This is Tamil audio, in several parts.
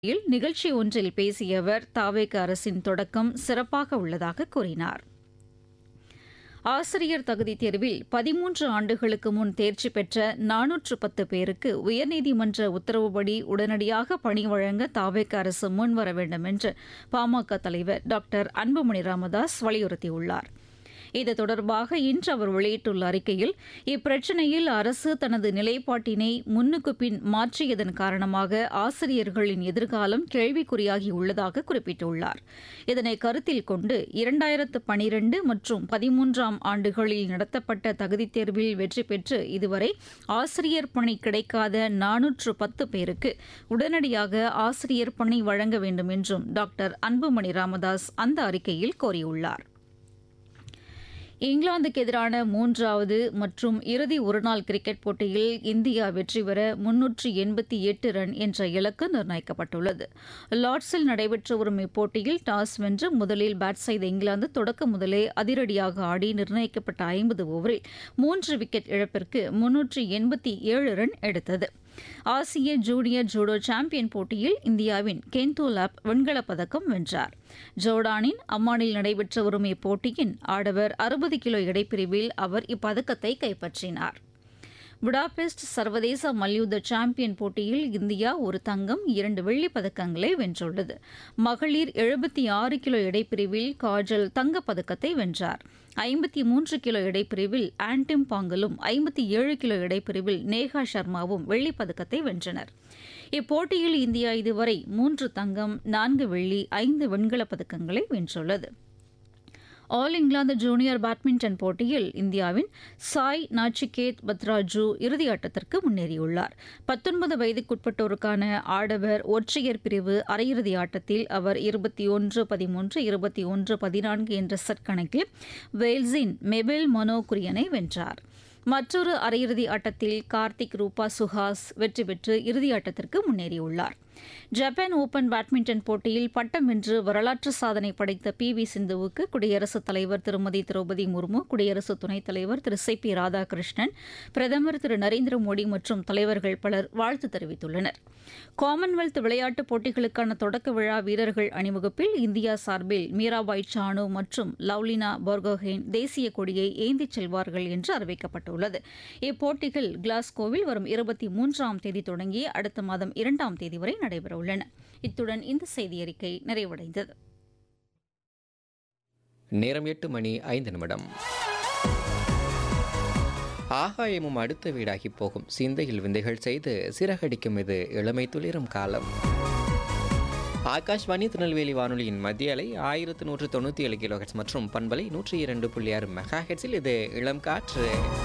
இல் நிகழ்ச்சி ஒன்றில் பேசிய அவர் தாவேக அரசின் தொடக்கம் சிறப்பாக உள்ளதாக கூறினார் ஆசிரியர் தகுதி தேர்வில் பதிமூன்று ஆண்டுகளுக்கு முன் தேர்ச்சி பெற்ற நானூற்று பத்து பேருக்கு உயர்நீதிமன்ற உத்தரவுப்படி உடனடியாக பணி வழங்க தாவேக அரசு முன்வர வேண்டும் என்று பாமக தலைவர் டாக்டர் அன்புமணி ராமதாஸ் வலியுறுத்தியுள்ளார் இது தொடர்பாக இன்று அவர் வெளியிட்டுள்ள அறிக்கையில் இப்பிரச்சினையில் அரசு தனது நிலைப்பாட்டினை முன்னுக்கு பின் மாற்றியதன் காரணமாக ஆசிரியர்களின் எதிர்காலம் கேள்விக்குறியாகியுள்ளதாக குறிப்பிட்டுள்ளார் இதனை கருத்தில் கொண்டு இரண்டாயிரத்து பனிரெண்டு மற்றும் பதிமூன்றாம் ஆண்டுகளில் நடத்தப்பட்ட தகுதித் தேர்வில் வெற்றி பெற்று இதுவரை ஆசிரியர் பணி கிடைக்காத நானூற்று பத்து பேருக்கு உடனடியாக ஆசிரியர் பணி வழங்க வேண்டும் என்றும் டாக்டர் அன்புமணி ராமதாஸ் அந்த அறிக்கையில் கோரியுள்ளார் இங்கிலாந்துக்கு எதிரான மூன்றாவது மற்றும் இறுதி ஒருநாள் கிரிக்கெட் போட்டியில் இந்தியா வெற்றி பெற முன்னூற்று எண்பத்தி எட்டு ரன் என்ற இலக்கு நிர்ணயிக்கப்பட்டுள்ளது லார்ட்ஸில் நடைபெற்று வரும் இப்போட்டியில் டாஸ் வென்று முதலில் பேட் செய்த இங்கிலாந்து தொடக்க முதலே அதிரடியாக ஆடி நிர்ணயிக்கப்பட்ட ஐம்பது ஓவரில் மூன்று விக்கெட் இழப்பிற்கு முன்னூற்று எண்பத்தி ஏழு ரன் எடுத்தது ஆசிய ஜூனியர் ஜூடோ சாம்பியன் போட்டியில் இந்தியாவின் கென்டோ லாப் வெண்கலப் பதக்கம் வென்றார் ஜோர்டானின் அம்மானில் நடைபெற்று வரும் இப்போட்டியின் ஆடவர் அறுபது கிலோ எடைப்பிரிவில் அவர் இப்பதக்கத்தை கைப்பற்றினார் புடாபெஸ்ட் சர்வதேச மல்யுத்த சாம்பியன் போட்டியில் இந்தியா ஒரு தங்கம் இரண்டு வெள்ளிப் பதக்கங்களை வென்றுள்ளது மகளிர் எழுபத்தி ஆறு கிலோ எடைப்பிரிவில் காஜல் தங்கப்பதக்கத்தை வென்றார் ஐம்பத்தி மூன்று கிலோ எடைப்பிரிவில் ஆன்டிம் பாங்கலும் ஐம்பத்தி ஏழு கிலோ எடைப்பிரிவில் நேகா சர்மாவும் வெள்ளிப் பதக்கத்தை வென்றனர் இப்போட்டியில் இந்தியா இதுவரை மூன்று தங்கம் நான்கு வெள்ளி ஐந்து வெண்கலப் பதக்கங்களை வென்றுள்ளது ஆல் இங்கிலாந்து ஜூனியர் பேட்மிண்டன் போட்டியில் இந்தியாவின் சாய் நாச்சிகேத் பத்ராஜு இறுதியாட்டத்திற்கு முன்னேறியுள்ளார் பத்தொன்பது வயதுக்குட்பட்டோருக்கான ஆடவர் ஒற்றையர் பிரிவு அரையிறுதி ஆட்டத்தில் அவர் இருபத்தி ஒன்று பதிமூன்று இருபத்தி ஒன்று பதினான்கு என்ற செட் கணக்கில் வேல்ஸின் மெபெல் மனோகுரியனை வென்றார் மற்றொரு அரையிறுதி ஆட்டத்தில் கார்த்திக் ரூபா சுஹாஸ் வெற்றி பெற்று இறுதியாட்டத்திற்கு முன்னேறியுள்ளார் ஜப்பான் ஓபன் பேட்மிண்டன் போட்டியில் பட்டம் வென்று வரலாற்று சாதனை படைத்த பி வி சிந்துவுக்கு குடியரசுத் தலைவர் திருமதி திரௌபதி முர்மு குடியரசு துணைத் தலைவர் திரு சி பி ராதாகிருஷ்ணன் பிரதமர் திரு நரேந்திர மோடி மற்றும் தலைவர்கள் பலர் வாழ்த்து தெரிவித்துள்ளனர் காமன்வெல்த் விளையாட்டுப் போட்டிகளுக்கான தொடக்க விழா வீரர்கள் அணிவகுப்பில் இந்தியா சார்பில் மீராபாய் சானு மற்றும் லவ்லினா போர்கோஹென் தேசிய கொடியை ஏந்திச் செல்வார்கள் என்று அறிவிக்கப்பட்டுள்ளது இப்போட்டிகள் கிளாஸ்கோவில் வரும் இருபத்தி மூன்றாம் தேதி தொடங்கி அடுத்த மாதம் இரண்டாம் தேதி வரை நடைபெறவுள்ளன இத்துடன் இந்த செய்தியறிக்கை நிறைவடைந்தது நேரம் எட்டு மணி ஐந்து நிமிடம் ஆகாயமும் அடுத்த வீடாகி போகும் சிந்தையில் விந்தைகள் செய்து சிறகடிக்கும் இது இளமை துளிரும் காலம் ஆகாஷ்வாணி திருநெல்வேலி வானொலியின் மத்திய அலை ஆயிரத்து நூற்று தொண்ணூற்றி ஏழு கிலோஹெட்ஸ் மற்றும் பண்பலை நூற்றி இரண்டு புள்ளி ஆறு மெகா ஹெட்ஸில் இது இளம் காற்று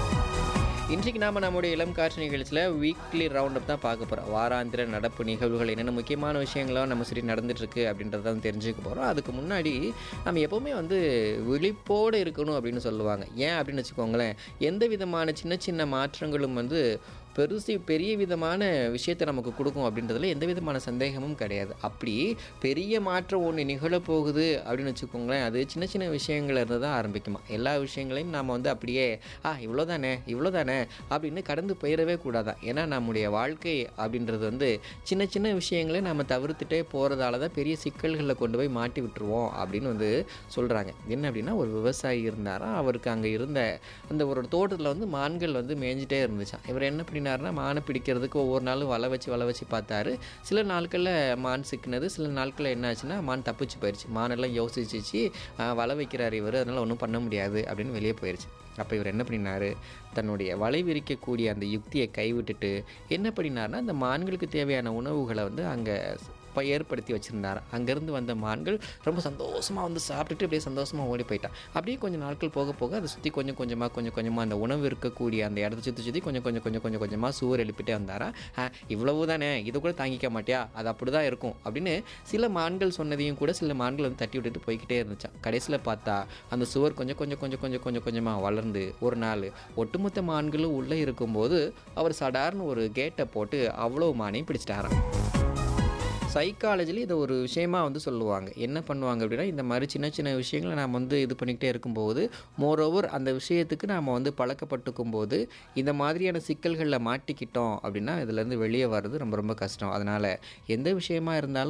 இன்றைக்கு நாம் நம்முடைய இளம் காற்று நிகழ்ச்சியில் வீக்லி ரவுண்ட் அப் தான் பார்க்க போகிறோம் வாராந்திர நடப்பு நிகழ்வுகள் என்னென்ன முக்கியமான விஷயங்களும் நம்ம சரி நடந்துட்டுருக்கு அப்படின்றத தான் தெரிஞ்சுக்க போகிறோம் அதுக்கு முன்னாடி நம்ம எப்போவுமே வந்து விழிப்போடு இருக்கணும் அப்படின்னு சொல்லுவாங்க ஏன் அப்படின்னு வச்சுக்கோங்களேன் எந்த விதமான சின்ன சின்ன மாற்றங்களும் வந்து பெருசி பெரிய விதமான விஷயத்தை நமக்கு கொடுக்கும் அப்படின்றதுல எந்த விதமான சந்தேகமும் கிடையாது அப்படி பெரிய மாற்றம் ஒன்று நிகழப்போகுது அப்படின்னு வச்சுக்கோங்களேன் அது சின்ன சின்ன விஷயங்கள்ல இருந்து தான் ஆரம்பிக்குமா எல்லா விஷயங்களையும் நாம் வந்து அப்படியே ஆ இவ்வளோ தானே இவ்வளோ தானே அப்படின்னு கடந்து போயிடவே கூடாதான் ஏன்னா நம்முடைய வாழ்க்கை அப்படின்றது வந்து சின்ன சின்ன விஷயங்களை நம்ம தவிர்த்துட்டே போகிறதால தான் பெரிய சிக்கல்களில் கொண்டு போய் மாட்டி விட்டுருவோம் அப்படின்னு வந்து சொல்கிறாங்க என்ன அப்படின்னா ஒரு விவசாயி இருந்தாராம் அவருக்கு அங்கே இருந்த அந்த ஒரு தோட்டத்தில் வந்து மான்கள் வந்து மேய்ஞ்சிட்டே இருந்துச்சான் இவர் என்ன பண்ணினாருன்னா மானை பிடிக்கிறதுக்கு ஒவ்வொரு நாளும் வலை வச்சு வலை வச்சு பார்த்தாரு சில நாட்களில் மான் சிக்கினது சில நாட்களில் என்ன ஆச்சுன்னா மான் தப்பிச்சு போயிடுச்சு மானெல்லாம் யோசிச்சிச்சு வலை வைக்கிறார் இவர் அதனால் ஒன்றும் பண்ண முடியாது அப்படின்னு வெளியே போயிடுச்சு அப்போ இவர் என்ன பண்ணினார் தன்னுடைய வலை விரிக்கக்கூடிய அந்த யுக்தியை கைவிட்டுட்டு என்ன பண்ணினார்னா அந்த மான்களுக்கு தேவையான உணவுகளை வந்து அங்கே இப்போ ஏற்படுத்தி வச்சுருந்தார் அங்கேருந்து வந்த மான்கள் ரொம்ப சந்தோஷமாக வந்து சாப்பிட்டுட்டு அப்படியே சந்தோஷமாக ஓடி போயிட்டான் அப்படியே கொஞ்சம் நாட்கள் போக போக அதை சுற்றி கொஞ்சம் கொஞ்சமாக கொஞ்சம் கொஞ்சமாக அந்த உணவு இருக்கக்கூடிய அந்த இடத்த சுற்றி சுற்றி கொஞ்சம் கொஞ்சம் கொஞ்சம் கொஞ்சம் கொஞ்சமாக சுவர் எழுப்பிட்டே வந்தாரா இவ்வளவு தானே இதை கூட தாங்கிக்க மாட்டியா அது அப்படி தான் இருக்கும் அப்படின்னு சில மான்கள் சொன்னதையும் கூட சில மான்கள் வந்து தட்டி விட்டுட்டு போய்கிட்டே இருந்துச்சான் கடைசியில் பார்த்தா அந்த சுவர் கொஞ்சம் கொஞ்சம் கொஞ்சம் கொஞ்சம் கொஞ்சம் கொஞ்சமாக வளர்ந்து ஒரு நாள் ஒட்டுமொத்த மான்களும் உள்ளே இருக்கும்போது அவர் சடார்னு ஒரு கேட்டை போட்டு அவ்வளோ மானையும் பிடிச்சிட்டாராம் சைக்காலஜியில் இதை ஒரு விஷயமா வந்து சொல்லுவாங்க என்ன பண்ணுவாங்க அப்படின்னா இந்த மாதிரி சின்ன சின்ன விஷயங்களை நாம் வந்து இது பண்ணிக்கிட்டே இருக்கும்போது மோரோவர் அந்த விஷயத்துக்கு நாம் வந்து பழக்கப்பட்டுக்கும் போது இந்த மாதிரியான சிக்கல்களில் மாட்டிக்கிட்டோம் அப்படின்னா இதுலேருந்து வெளியே வர்றது ரொம்ப ரொம்ப கஷ்டம் அதனால் எந்த விஷயமா இருந்தாலும்